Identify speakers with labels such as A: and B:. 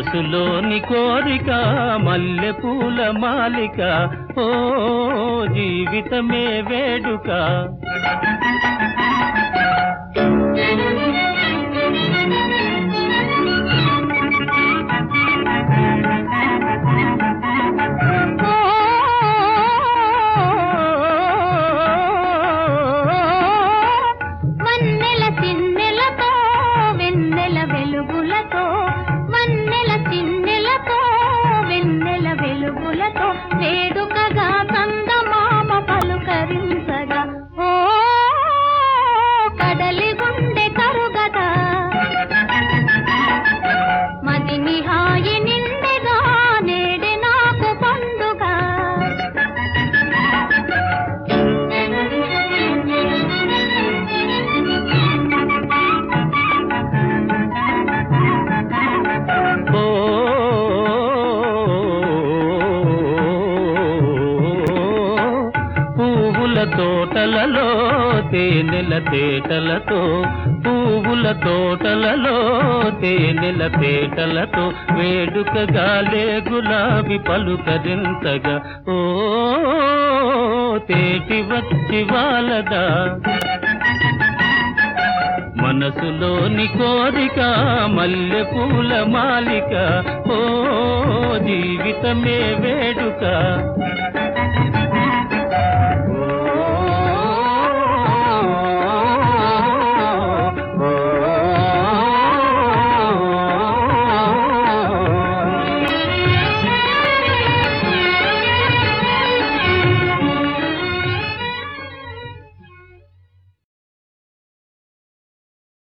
A: మనసులోని కోరిక మల్లె పూల మాలిక ఓ జీవితమే వేడుక
B: వన్నెల చిన్నెలతో వెన్నెల వెలుగులతో వన్నెల చిన్నెలతో వెన్నెల వెలుగులతో వేడుకగా చందమామ పలుకరించగా ఓ కడలి గుండె కరుగదా మదిని హాయి నిండెగా నేడే నాకు పండుగ
A: ఓ పువ్వుల తోటలలో తేనెల తేటలతో పువ్వుల తోటలలో తేనెల తేటలతో వేడుకగాలే గులాబీ పలుకరించగా ఓ తేటి వచ్చి వాలదా మనసులోని కోరిక మల్లె పూల మాలిక ఓ జీవితమే వేడుక